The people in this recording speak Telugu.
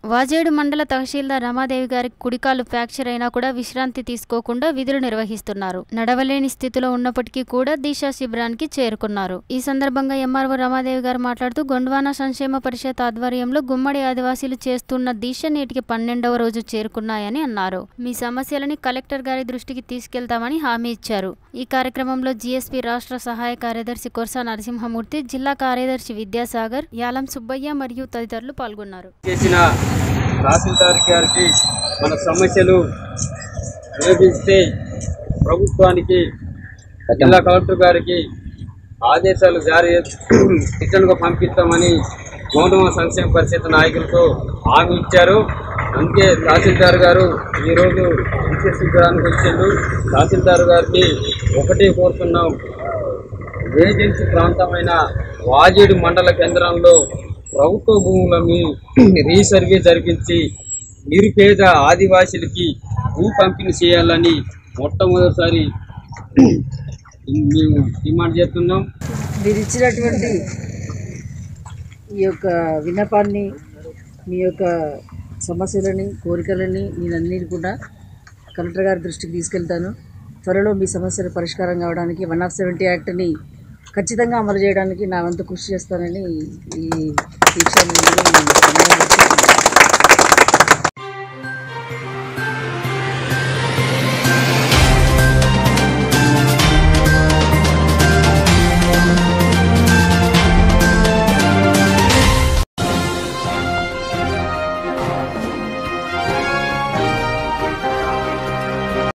వాజేడు మండల తహసీల్దార్ రమాదేవి గారి కుడికాలు ఫ్రాక్చర్ అయినా కూడా విశ్రాంతి తీసుకోకుండా విధులు నిర్వహిస్తున్నారు నడవలేని స్థితిలో ఉన్నప్పటికీ కూడా దీక్షా శిబిరానికి చేరుకున్నారు ఈ సందర్భంగా ఎంఆర్ఓ రమాదేవి గారు మాట్లాడుతూ గొండ్వానా సంక్షేమ పరిషత్ ఆధ్వర్యంలో గుమ్మడి ఆదివాసీలు చేస్తున్న దీక్ష నేటికి పన్నెండవ రోజు చేరుకున్నాయని అన్నారు మీ సమస్యలని కలెక్టర్ గారి దృష్టికి తీసుకెళ్తామని హామీ ఇచ్చారు ఈ కార్యక్రమంలో జీఎస్పీ రాష్ట్ర సహాయ కార్యదర్శి కొర్సా నరసింహమూర్తి జిల్లా కార్యదర్శి విద్యాసాగర్ యాలం సుబ్బయ్య మరియు తదితరులు పాల్గొన్నారు చేసిన తహసీల్దార్ గారికి మన సమస్యలు వినిపిస్తే ప్రభుత్వానికి జిల్లా కలెక్టర్ గారికి ఆదేశాలు జారీ రిటర్న్గా పంపిస్తామని గౌరవ సంక్షేమ పరిషత్ నాయకులతో హామీ ఇచ్చారు అందుకే తహసీల్దార్ గారు ఈరోజు విశేష శిబిరానికి వచ్చారు తహసీల్దార్ గారిని ఒకటే కోరుతున్నాం ఏజెన్సీ ప్రాంతమైన వాజేడు మండల కేంద్రంలో ప్రభుత్వ భూములను రీసర్వే జరిపించి నిరుపేద ఆదివాసీలకి భూ పంపిణీ చేయాలని మొట్టమొదటిసారి మేము డిమాండ్ చేస్తున్నాం మీరు ఇచ్చినటువంటి ఈ యొక్క విన్నపాన్ని మీ యొక్క సమస్యలని కోరికలని నేనన్నీ కూడా కలెక్టర్ గారి దృష్టికి తీసుకెళ్తాను త్వరలో మీ సమస్యల పరిష్కారం కావడానికి వన్ ఆఫ్ సెవెంటీ యాక్ట్ని ఖచ్చితంగా అమలు చేయడానికి నా వంతు కృషి చేస్తానని ఈ దీక్ష